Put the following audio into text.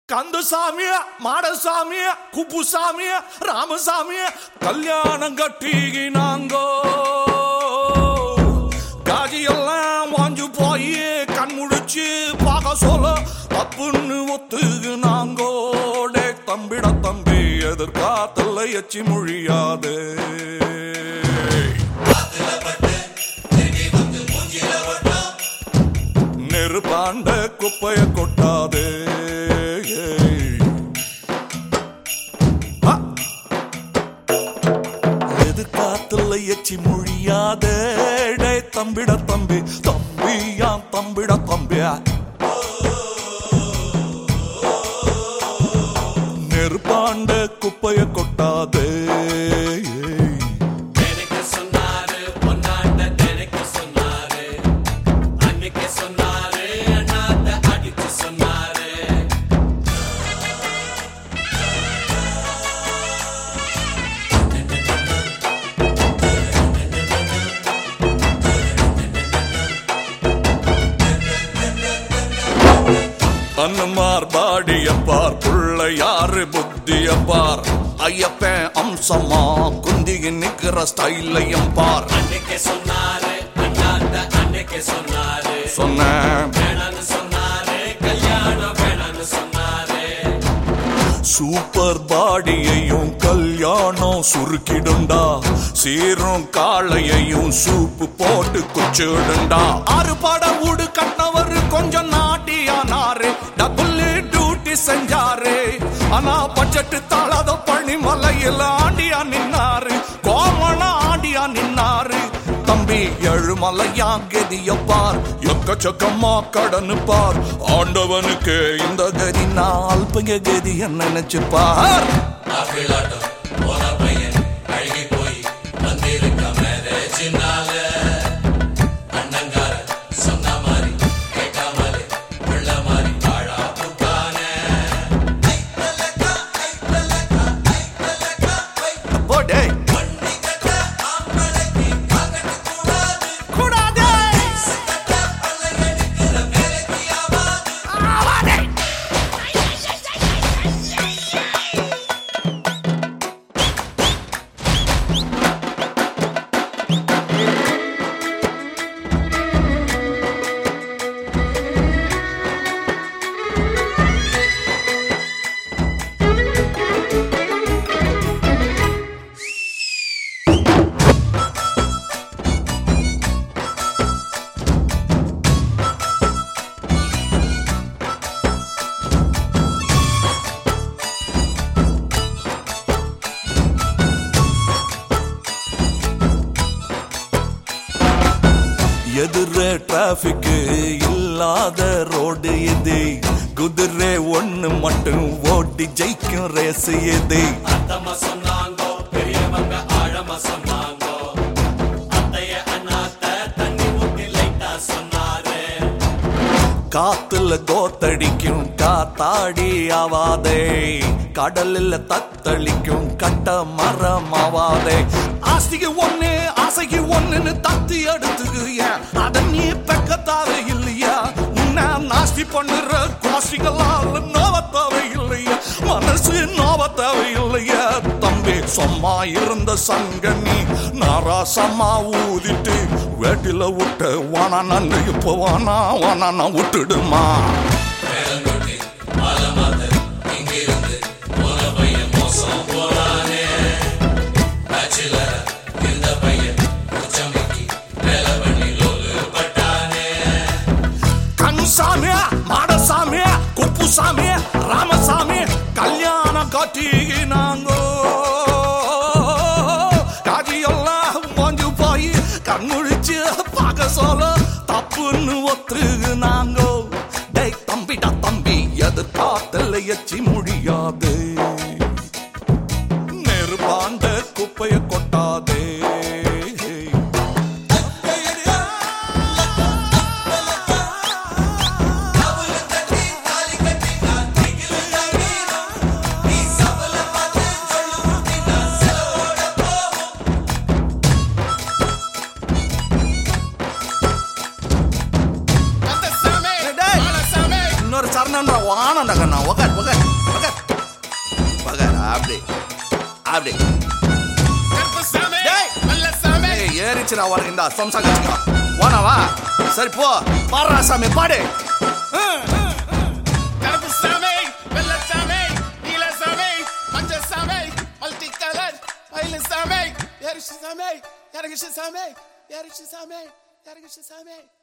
கந்தசாமி மாடசாமி குப்புசாமி ராமசாமி கல்யாணம் கட்டிக்கினாங்கோ காஜியெல்லாம் வாஞ்சு போய் கண் முழிச்சு பார்க்க சொல்ல தப்புன்னு ஒத்துக்குனாங்கோ டே தம்பிட தம்பி எதிர்காத்தல்ல எச்சி மொழியாது நெருப்பாண்ட குப்பைய கொட்டாதே ஆ! எதிர்காத்துல எச்சி மொழியாத டே தம்பிட தம்பி தம்பியா தம்பிட தம்பியா நெருப்பாண்ட குப்பைய கொட்டாதே எனக்கு சொன்னாரு பொன்னாட்ட எனக்கு சொன்னாரு அன்னைக்கு சொன்னாரு அண்ணாத்த அடிச்சு சொன்னாரு அன்னமார் பாடியப்பார் புள்ள யாரு புத்தியப்பார் ஐயப்பன் அம்சமா குந்திகி நிக்கிற ஸ்டைலையும் பார் அன்னைக்கு சொன்னாரு அண்ணாத்த அன்னைக்கு சொன்னாரு சொன்னேன் வேணான்னு சொன்னாரு கல்யாணம் வேணான்னு சொன்னாரு சூப்பர் பாடியையும் கல்யாணம் சுருக்கிடுண்டா சீரும் காளையையும் சூப்பு போட்டு குச்சிடுண்டா ஆறு பாட ஊடு கட்டினவர் கொஞ்சம் நாட்டியானாரு டபுள் டியூட்டி செஞ்சாரு ஆனா பட்ஜெட் தாளாத பழனி மலையில் ஆண்டியா நின்னாரு கோமண ஆண்டியா நின்னாரு தம்பி எழுமலையா கதிய பார் எக்கச்சக்கமா கடனு பார் ஆண்டவனுக்கு இந்த கதி நாள் பைய கதி நினைச்சு பார் ஆப்பிளாட்டம் போன பையன் அழுகி போய் வந்திருக்க மேரேஜினால அண்ணங்கார சொன்ன மாதிரி கேட்காமலே உள்ள மாதிரி வாழா புத்தானே போடே கூடாதே எதிர டிராபிக் இல்லாத ரோடு இது குதிரை ஒண்ணு மட்டும் ஓட்டி ஜெயிக்கும் ரேஸ் இது அத்தம்மா சொன்னாங்கோ பெரியவங்க ஆழமா சொன்னாங்கோ அத்தைய அண்ணாத்த தண்ணி ஊத்தி லைட்டா சொன்னாரு காத்துல கோத்தடிக்கும் காத்தாடி ஆவாதே கடலில் தத்தளிக்கும் கட்ட மரம் ஆவாதே ஆஸ்திக்கு ஒண்ணு ஆசைக்கு ஒண்ணுன்னு தத்தி எடுத்துக்கிய அத நீ பெக்கத்தாவே இல்லையா உன்ன நாஸ்தி பண்ணுற கோஷிகளால் நோவத்தாவே இல்லையா மனசு நோவத்தாவே இல்லையா தம்பி சும்மா இருந்த சங்கனி நாராசமா ஊதிட்டு வேட்டில விட்டு வானா நன்னு இப்போ வானா வானா நான் விட்டுடுமா வேலங்குட்டி மாலமாத இங்கிருந்து போன பையன் மோசம் போறானே பேச்சுலர் இந்த பையன் உச்சமிக்கி வேலை பண்ணி லோலு பட்டானே கன்சாமி மாடசாமி குப்புசாமி ராமசாமி கல்யாணம் கட்டினாங்கோ காஜியெல்லாம் வாஞ்சு போய் கண்முழிச்சு பார்க்க சொல்ல தப்புன்னு ஒத்துனாங்கோ டேய் தம்பிடா தம்பி எதிர்பார்த்தல எச்சி முடியாது நெருப்பாண்ட குப்பைய கொட்டாதே டேய், இன்னொரு சரணன்ற வானண்டா கண்ணா உக்கார் உக்கார் அப்படி அப்படி கருப்பு சாமி டேய். நல்ல சாமி ஏய் ஏறிச்சுடா உனக்கு இந்த சொம்சா கட்சிக்கோ போனவா சரி போ பாடுறா சாமி பாடு கருப்பு சாமி வெள்ள சாமி நீல சாமி மஞ்சள் சாமி மல்டி கலர் மயில் சாமி எரிசி சாமி எரகிஷ சாமி எரிசி சாமி எரகிஷ சாமி